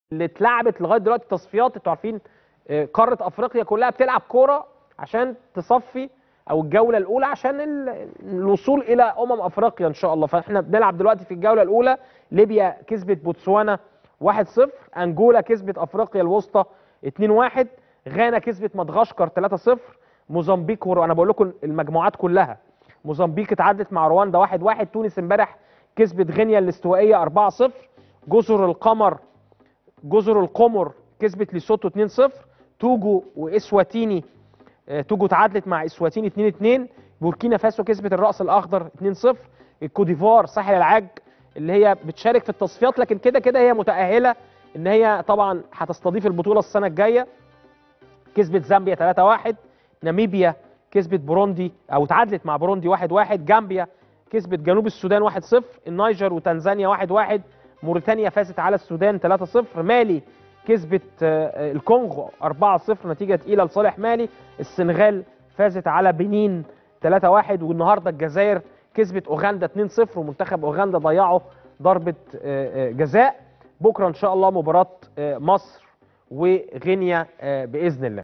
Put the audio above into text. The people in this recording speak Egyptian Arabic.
اللي اتلعبت لغايه دلوقتي تصفيات انتوا عارفين آه، قاره افريقيا كلها بتلعب كوره عشان تصفي او الجوله الاولى عشان ال- الوصول الى امم افريقيا ان شاء الله فاحنا بنلعب دلوقتي في الجوله الاولى ليبيا كسبت بوتسوانا 1-0 انجولا كسبت افريقيا الوسطى 2-1 غانا كسبت مدغشقر 3-0 موزمبيق ور- انا بقول لكم المجموعات كلها موزمبيق اتعادلت مع رواندا 1-1 تونس امبارح كسبت غينيا الاستوائيه 4-0 جزر القمر جزر القمر كسبت ليسوتو 2-0 توجو واسواتيني آه، توجو تعادلت مع اسواتيني 2-2 بوركينا فاسو كسبت الراس الاخضر 2-0 الكوديفوار ساحل العاج اللي هي بتشارك في التصفيات لكن كده كده هي متاهله ان هي طبعا هتستضيف البطوله السنه الجايه كسبت زامبيا 3-1 ناميبيا كسبت بوروندي او تعادلت مع بوروندي 1-1 جامبيا كسبت جنوب السودان 1-0 النيجر وتنزانيا 1-1 موريتانيا فازت على السودان 3-0 مالي كسبت آه، الكونغو 4-0 نتيجه تقيله لصالح مالي السنغال فازت على بنين 3-1 والنهارده الجزائر كسبت اوغندا 2-0 ومنتخب اوغندا ضيعوا ضربه آه، آه، جزاء بكره ان شاء الله مباراه آه، مصر وغينيا آه، باذن الله